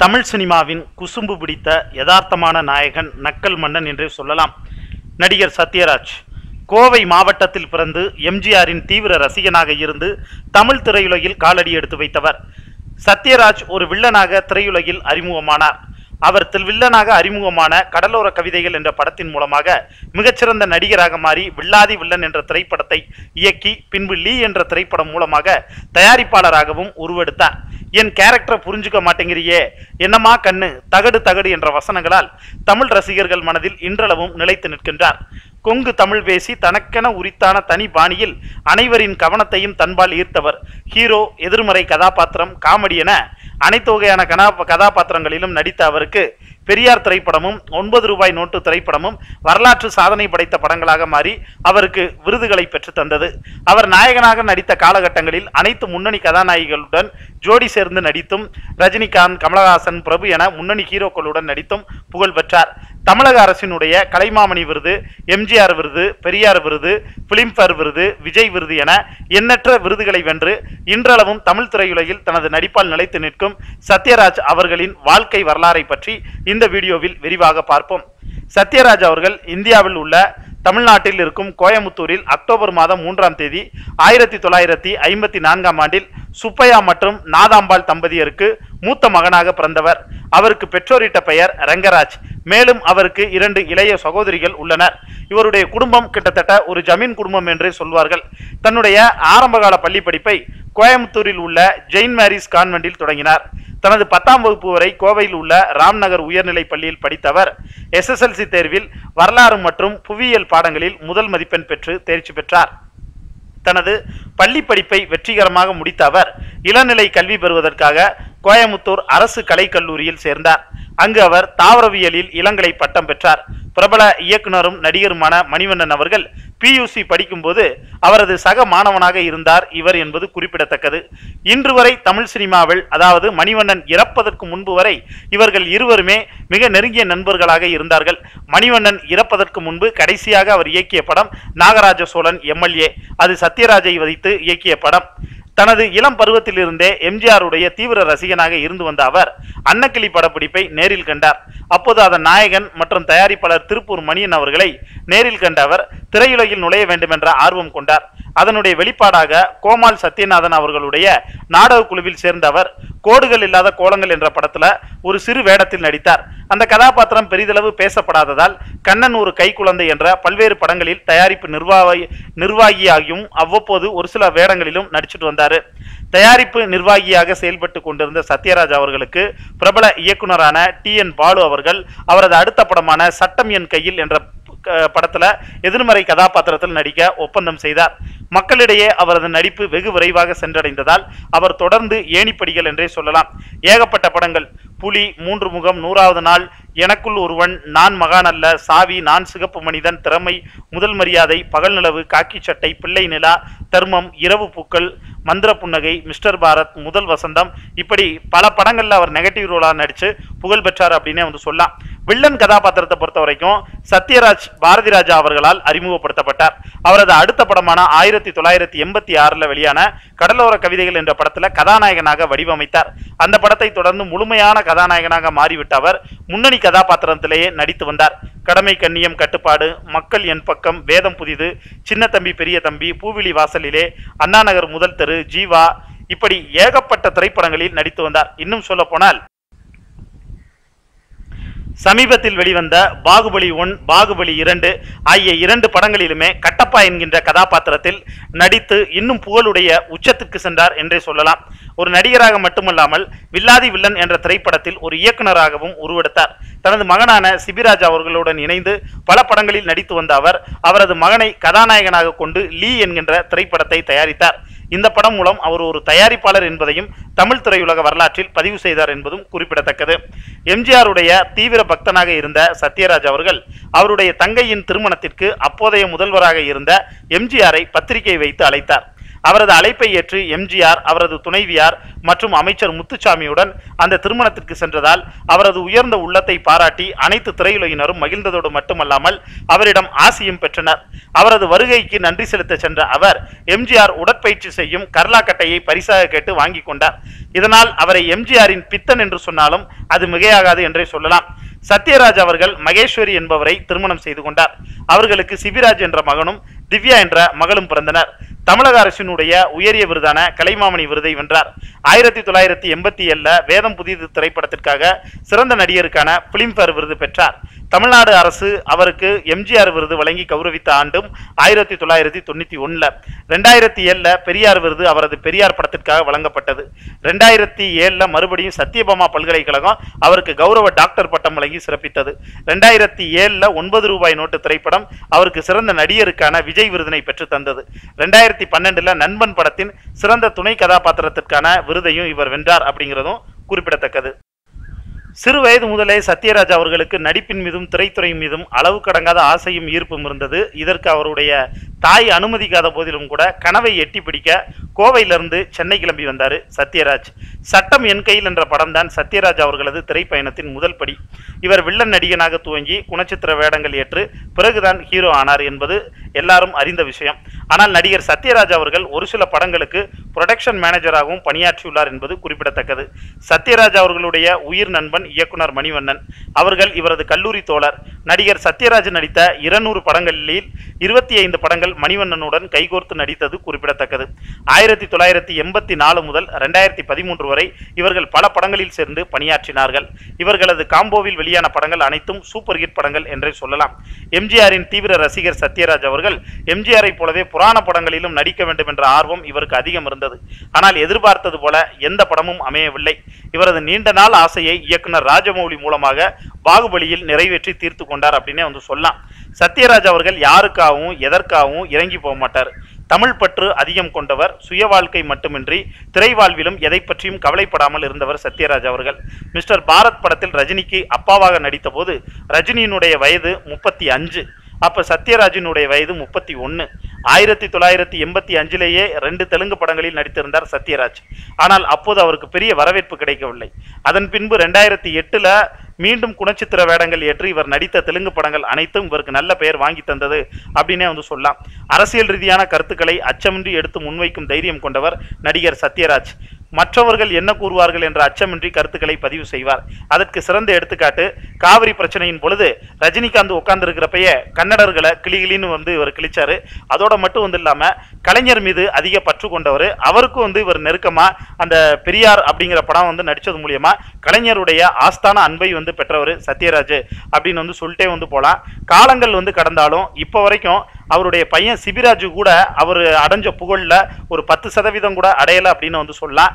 தமிழ் சினிமாவின் குசும்பு பிடித்த யதார்த்தமான நாயகன் நக்கல் மன்னன் என்றே சொல்லலாம் நடிகர் சத்யராஜ் கோவை மாவட்டத்தில் பிறந்து எம்ஜிஆரின் தீவிர ரசிகனாக இருந்து தமிழ் திரையுலகில் காலடி எடுத்து வைத்தவர் சத்யராஜ் ஒரு வில்லனாக திரையுலகில் அறிமுகமானார் அவர் தில் வில்லனாக அறிமுகமான கடலோர கவிதைகள் என்ற படத்தின் மூலமாக மிகச்சிறந்த நடிகராக மாறி வில்லாதி வில்லன் என்ற திரைப்படத்தை இயக்கி பின்பு லீ என்ற திரைப்படம் மூலமாக தயாரிப்பாளராகவும் உருவெடுத்தார் என் கேரக்டரை புரிஞ்சுக்க மாட்டேங்கிறியே என்னமா கண்ணு தகடு தகடு என்ற வசனங்களால் தமிழ் ரசிகர்கள் மனதில் இன்றளவும் நிலைத்து நிற்கின்றார் கொங்கு தமிழ் பேசி தனக்கென உரித்தான தனி பாணியில் அனைவரின் கவனத்தையும் தன்பால் ஈர்த்தவர் ஹீரோ எதிர்மறை கதாபாத்திரம் காமெடி என அனைத்து வகையான கனா கதாபாத்திரங்களிலும் நடித்த அவருக்கு பெரியார் திரைப்படமும் ஒன்பது ரூபாய் நோட்டு திரைப்படமும் வரலாற்று சாதனை படைத்த படங்களாக மாறி அவருக்கு விருதுகளை பெற்று தந்தது அவர் நாயகனாக நடித்த காலகட்டங்களில் அனைத்து முன்னணி கதாநாயகிகளுடன் ஜோடி சேர்ந்து நடித்தும் ரஜினிகாந்த் கமலஹாசன் பிரபு என முன்னணி ஹீரோக்களுடன் நடித்தும் புகழ் பெற்றார் தமிழக அரசினுடைய கலைமாமணி விருது எம்ஜிஆர் விருது பெரியார் விருது பிலிம்பேர் விருது விஜய் விருது என எண்ணற்ற விருதுகளை வென்று இன்றளவும் தமிழ் திரையுலகில் தனது நடிப்பால் நிலைத்து நிற்கும் சத்யராஜ் அவர்களின் வாழ்க்கை வரலாறை பற்றி இந்த வீடியோவில் விரிவாக பார்ப்போம் சத்யராஜ் அவர்கள் இந்தியாவில் உள்ள தமிழ்நாட்டில் இருக்கும் கோயமுத்தூரில் அக்டோபர் மாதம் மூன்றாம் தேதி ஆயிரத்தி தொள்ளாயிரத்தி ஐம்பத்தி நான்காம் ஆண்டில் சுப்பையா மற்றும் நாதாம்பாள் தம்பதியருக்கு மூத்த மகனாக பிறந்தவர் அவருக்கு பெற்றோரிட்ட பெயர் ரங்கராஜ் மேலும் அவருக்கு இரண்டு இளைய சகோதரிகள் உள்ளனர் இவருடைய குடும்பம் கிட்டத்தட்ட ஒரு ஜமீன் குடும்பம் என்றே சொல்வார்கள் தன்னுடைய ஆரம்பகால பள்ளி படிப்பை கோயம்புத்தூரில் உள்ள ஜெயின் மேரிஸ் கான்வென்டில் தொடங்கினார் தனது பத்தாம் வகுப்பு வரை கோவையில் உள்ள ராம்நகர் உயர்நிலைப் பள்ளியில் படித்தவர் எஸ்எஸ்எல்சி தேர்வில் வரலாறு மற்றும் புவியியல் பாடங்களில் முதல் மதிப்பெண் பெற்று தேர்ச்சி பெற்றார் தனது பள்ளி படிப்பை வெற்றிகரமாக முடித்த அவர் இளநிலை கல்வி பெறுவதற்காக கோயமுத்தூர் அரசு கலைக்கல்லூரியில் சேர்ந்தார் அங்கு அவர் தாவரவியலில் இளங்கலை பட்டம் பெற்றார் பிரபல இயக்குனரும் நடிகருமான மணிவண்ணன் அவர்கள் பியூசி படிக்கும்போது அவரது சக மாணவனாக இருந்தார் இவர் என்பது குறிப்பிடத்தக்கது இன்று வரை தமிழ் சினிமாவில் அதாவது மணிவண்ணன் இறப்பதற்கு முன்பு வரை இவர்கள் இருவருமே மிக நெருங்கிய நண்பர்களாக இருந்தார்கள் மணிவண்ணன் இறப்பதற்கு முன்பு கடைசியாக அவர் இயக்கிய படம் நாகராஜ சோழன் எம்எல்ஏ அது சத்யராஜை வைத்து இயக்கிய படம் தனது இளம் பருவத்திலிருந்தே எம்ஜிஆருடைய தீவிர ரசிகனாக இருந்து வந்த அவர் அன்னக்கிளி படப்பிடிப்பை நேரில் கண்டார் அப்போது அதன் நாயகன் மற்றும் தயாரிப்பாளர் திருப்பூர் மணியன் அவர்களை நேரில் கண்ட அவர் திரையுலகில் நுழைய வேண்டுமென்ற ஆர்வம் கொண்டார் அதனுடைய வெளிப்பாடாக கோமால் சத்யநாதன் அவர்களுடைய நாடக குழுவில் சேர்ந்த அவர் கோடுகள் இல்லாத கோலங்கள் என்ற படத்துல ஒரு சிறு வேடத்தில் நடித்தார் அந்த கதாபாத்திரம் பெரிதளவு பேசப்படாததால் கண்ணன் ஒரு கைக்குழந்தை என்ற பல்வேறு படங்களில் தயாரிப்பு நிர்வாகி நிர்வாகியாகியும் அவ்வப்போது ஒரு சில வேடங்களிலும் நடிச்சிட்டு வந்தார் தயாரிப்பு நிர்வாகியாக செயல்பட்டு கொண்டிருந்த சத்யராஜ் அவர்களுக்கு பிரபல இயக்குனரான டி என் பாலு அவர்கள் அவரது அடுத்த படமான சட்டம் என் கையில் என்ற க- படத்துல எதிர்மறை கதாபாத்திரத்தில் நடிக்க ஒப்பந்தம் செய்தார் மக்களிடையே அவரது நடிப்பு வெகு விரைவாக சென்றடைந்ததால் அவர் தொடர்ந்து ஏணிப்படிகள் என்றே சொல்லலாம் ஏகப்பட்ட படங்கள் புலி மூன்று முகம் நூறாவது நாள் எனக்குள் ஒருவன் நான் மகான் அல்ல சாவி நான் சிகப்பு மனிதன் திறமை முதல் மரியாதை பகல் நிலவு காக்கி சட்டை பிள்ளை நிலா தர்மம் இரவு பூக்கள் மந்திர புன்னகை மிஸ்டர் பாரத் முதல் வசந்தம் இப்படி பல படங்கள்ல அவர் நெகட்டிவ் ரோலா நடிச்சு புகழ் பெற்றார் அப்படின்னே வந்து சொல்லலாம் வில்லன் கதாபாத்திரத்தை பொறுத்த வரைக்கும் சத்யராஜ் பாரதி ராஜா அவர்களால் அறிமுகப்படுத்தப்பட்டார் அவரது அடுத்த படமான ஆயிரத்தி தொள்ளாயிரத்தி எண்பத்தி ஆறுல வெளியான கடலோர கவிதைகள் என்ற படத்துல கதாநாயகனாக வடிவமைத்தார் அந்த படத்தை தொடர்ந்து முழுமையான கதாநாயகனாக மாறிவிட்ட அவர் முன்னணி கதாபாத்திரத்திலேயே நடித்து வந்தார் கடமை கண்ணியம் கட்டுப்பாடு மக்கள் என் பக்கம் வேதம் புதிது சின்ன தம்பி பெரிய தம்பி பூவிழி வாசலிலே அண்ணா நகர் முதல் தெரு ஜீவா இப்படி ஏகப்பட்ட திரைப்படங்களில் நடித்து வந்தார் இன்னும் சொல்ல போனால் சமீபத்தில் வெளிவந்த பாகுபலி ஒன் பாகுபலி இரண்டு ஆகிய இரண்டு படங்களிலுமே கட்டப்பா என்கின்ற கதாபாத்திரத்தில் நடித்து இன்னும் புகழுடைய உச்சத்துக்கு சென்றார் என்றே சொல்லலாம் ஒரு நடிகராக மட்டுமல்லாமல் வில்லாதி வில்லன் என்ற திரைப்படத்தில் ஒரு இயக்குனராகவும் உருவெடுத்தார் தனது மகனான சிபிராஜ் அவர்களுடன் இணைந்து பல படங்களில் நடித்து வந்த அவர் அவரது மகனை கதாநாயகனாக கொண்டு லீ என்கின்ற திரைப்படத்தை தயாரித்தார் இந்த படம் மூலம் அவர் ஒரு தயாரிப்பாளர் என்பதையும் தமிழ் திரையுலக வரலாற்றில் பதிவு செய்தார் என்பதும் குறிப்பிடத்தக்கது எம்ஜிஆருடைய தீவிர பக்தனாக இருந்த சத்யராஜ் அவர்கள் அவருடைய தங்கையின் திருமணத்திற்கு அப்போதைய முதல்வராக இருந்த எம்ஜிஆரை பத்திரிகை வைத்து அழைத்தார் அவரது அழைப்பை ஏற்று எம்ஜிஆர் அவரது துணைவியார் மற்றும் அமைச்சர் முத்துசாமியுடன் அந்த திருமணத்திற்கு சென்றதால் அவரது உயர்ந்த உள்ளத்தை பாராட்டி அனைத்து திரையுலகினரும் மகிழ்ந்ததோடு மட்டுமல்லாமல் அவரிடம் ஆசியும் பெற்றனர் அவரது வருகைக்கு நன்றி செலுத்த சென்ற அவர் எம்ஜிஆர் உடற்பயிற்சி செய்யும் கர்லாக்கட்டையை பரிசாக கேட்டு வாங்கி கொண்டார் இதனால் அவரை எம்ஜிஆரின் பித்தன் என்று சொன்னாலும் அது மிகையாகாது என்றே சொல்லலாம் சத்யராஜ் அவர்கள் மகேஸ்வரி என்பவரை திருமணம் செய்து கொண்டார் அவர்களுக்கு சிபிராஜ் என்ற மகனும் திவ்யா என்ற மகளும் பிறந்தனர் தமிழக அரசினுடைய உயரிய விருதான கலைமாமணி விருதை வென்றார் ஆயிரத்தி தொள்ளாயிரத்தி எண்பத்தி ஏழுல வேதம் புதிது திரைப்படத்திற்காக சிறந்த நடிகருக்கான பிலிம்பேர் விருது பெற்றார் தமிழ்நாடு அரசு அவருக்கு எம்ஜிஆர் விருது வழங்கி கௌரவித்த ஆண்டும் ஆயிரத்தி தொள்ளாயிரத்தி தொண்ணூத்தி ஒண்ணுல ரெண்டாயிரத்தி ஏழுல பெரியார் விருது அவரது பெரியார் படத்திற்காக வழங்கப்பட்டது ரெண்டாயிரத்தி ஏழுல மறுபடியும் சத்யபாமா பல்கலைக்கழகம் அவருக்கு கௌரவ டாக்டர் பட்டம் வழங்கி சிறப்பித்தது ரெண்டாயிரத்தி ஏழுல ஒன்பது ரூபாய் நோட்டு திரைப்படம் அவருக்கு சிறந்த நடிகருக்கான விஜய் விருதினை பெற்று தந்தது ரெண்டாயிரத்தி பன்னெண்டுல நண்பன் படத்தின் சிறந்த துணை கதாபாத்திரத்திற்கான விருதையும் இவர் வென்றார் அப்படிங்கிறதும் குறிப்பிடத்தக்கது சிறு வயது முதலே சத்யராஜ் அவர்களுக்கு நடிப்பின் மீதும் திரைத்துறை மீதும் அளவு கடங்காத ஆசையும் ஈர்ப்பும் இருந்தது இதற்கு அவருடைய தாய் அனுமதிக்காத போதிலும் கூட கனவை எட்டி பிடிக்க கோவையிலிருந்து சென்னை கிளம்பி வந்தார் சத்யராஜ் சட்டம் என் கையில் என்ற படம் தான் சத்யராஜ் அவர்களது திரைப்பயணத்தின் முதல் படி இவர் வில்லன் நடிகனாக துவங்கி குணச்சித்திர வேடங்கள் ஏற்று பிறகுதான் ஹீரோ ஆனார் என்பது எல்லாரும் அறிந்த விஷயம் ஆனால் நடிகர் சத்யராஜ் அவர்கள் ஒரு சில படங்களுக்கு புரொடக்ஷன் மேனேஜராகவும் பணியாற்றியுள்ளார் என்பது குறிப்பிடத்தக்கது சத்யராஜ் அவர்களுடைய உயிர் நண்பன் இயக்குனர் மணிவண்ணன் அவர்கள் இவரது கல்லூரி தோழர் நடிகர் சத்யராஜ் நடித்த இருநூறு படங்களில் இருபத்தி ஐந்து படங்கள் மணிவண்ணனுடன் கைகோர்த்து நடித்தது குறிப்பிடத்தக்கது ஆயிரத்தி தொள்ளாயிரத்தி எண்பத்தி நாலு முதல் ரெண்டாயிரத்தி பதிமூன்று வரை இவர்கள் பல படங்களில் சேர்ந்து பணியாற்றினார்கள் இவர்களது காம்போவில் வெளியான படங்கள் அனைத்தும் சூப்பர் ஹிட் படங்கள் என்றே சொல்லலாம் எம்ஜிஆரின் தீவிர ரசிகர் சத்யராஜ் அவர்கள் எம்ஜிஆரை போலவே புராண படங்களிலும் நடிக்க வேண்டும் என்ற ஆர்வம் இவருக்கு அதிகம் இருந்தது ஆனால் எதிர்பார்த்தது போல எந்த படமும் அமையவில்லை இவரது நீண்ட நாள் ஆசையை இயக்குனர் ராஜமௌலி மூலமாக பாகுபலியில் நிறைவேற்றி தீர்த்து கொண்டார் அப்படின்னே வந்து சொல்லலாம் சத்யராஜ் அவர்கள் யாருக்காகவும் எதற்காகவும் இறங்கி போக மாட்டார் தமிழ் பற்று அதிகம் கொண்டவர் சுய வாழ்க்கை மட்டுமின்றி திரை வாழ்விலும் எதை பற்றியும் கவலைப்படாமல் இருந்தவர் சத்யராஜ் அவர்கள் மிஸ்டர் பாரத் படத்தில் ரஜினிக்கு அப்பாவாக நடித்தபோது ரஜினியினுடைய வயது முப்பத்தி அஞ்சு அப்ப சத்யராஜினுடைய வயது முப்பத்தி ஒன்று ஆயிரத்தி தொள்ளாயிரத்தி எண்பத்தி அஞ்சிலேயே ரெண்டு தெலுங்கு படங்களில் நடித்திருந்தார் சத்யராஜ் ஆனால் அப்போது அவருக்கு பெரிய வரவேற்பு கிடைக்கவில்லை அதன் பின்பு ரெண்டாயிரத்தி எட்டுல மீண்டும் குணச்சித்திர வேடங்கள் ஏற்று இவர் நடித்த தெலுங்கு படங்கள் அனைத்தும் இவருக்கு நல்ல பெயர் வாங்கி தந்தது அப்படின்னே வந்து சொல்லலாம் அரசியல் ரீதியான கருத்துக்களை அச்சமின்றி எடுத்து முன்வைக்கும் தைரியம் கொண்டவர் நடிகர் சத்யராஜ் மற்றவர்கள் என்ன கூறுவார்கள் என்ற அச்சமின்றி கருத்துக்களை பதிவு செய்வார் அதற்கு சிறந்த எடுத்துக்காட்டு காவிரி பிரச்சனையின் பொழுது ரஜினிகாந்த் உட்கார்ந்து இருக்கிறப்பயே கன்னடர்களை கிளிகிளின்னு வந்து இவர் கிழிச்சாரு அதோட மட்டும் வந்து இல்லாம கலைஞர் மீது அதிக பற்று கொண்டவர் அவருக்கும் வந்து இவர் நெருக்கமா அந்த பெரியார் அப்படிங்கிற படம் வந்து நடிச்சது மூலியமா கலைஞருடைய ஆஸ்தான அன்பை வந்து பெற்றவர் சத்யராஜ் அப்படின்னு வந்து சொல்லிட்டே வந்து போலாம் காலங்கள் வந்து கடந்தாலும் இப்போ வரைக்கும் அவருடைய பையன் சிபிராஜு கூட அவர் அடைஞ்ச புகழ்ல ஒரு பத்து சதவீதம் கூட அடையலை அப்படின்னு வந்து சொல்லலாம்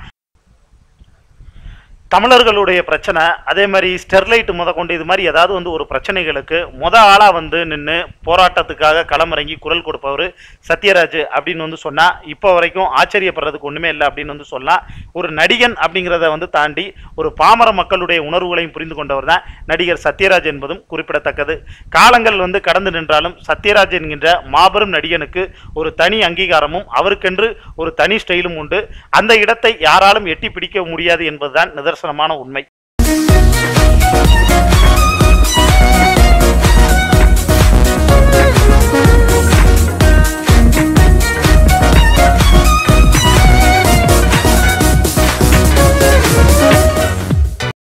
தமிழர்களுடைய பிரச்சனை அதே மாதிரி ஸ்டெர்லைட் முத கொண்டு இது மாதிரி ஏதாவது வந்து ஒரு பிரச்சனைகளுக்கு முத ஆளாக வந்து நின்று போராட்டத்துக்காக களமிறங்கி குரல் கொடுப்பவர் சத்யராஜ் அப்படின்னு வந்து சொன்னால் இப்போ வரைக்கும் ஆச்சரியப்படுறதுக்கு ஒன்றுமே இல்லை அப்படின்னு வந்து சொல்லலாம் ஒரு நடிகன் அப்படிங்கிறத வந்து தாண்டி ஒரு பாமர மக்களுடைய உணர்வுகளையும் புரிந்து கொண்டவர் தான் நடிகர் சத்யராஜ் என்பதும் குறிப்பிடத்தக்கது காலங்கள் வந்து கடந்து நின்றாலும் சத்யராஜ் என்கின்ற மாபெரும் நடிகனுக்கு ஒரு தனி அங்கீகாரமும் அவருக்கென்று ஒரு தனி ஸ்டைலும் உண்டு அந்த இடத்தை யாராலும் எட்டி பிடிக்க முடியாது என்பதுதான் நிதர்சனமான உண்மை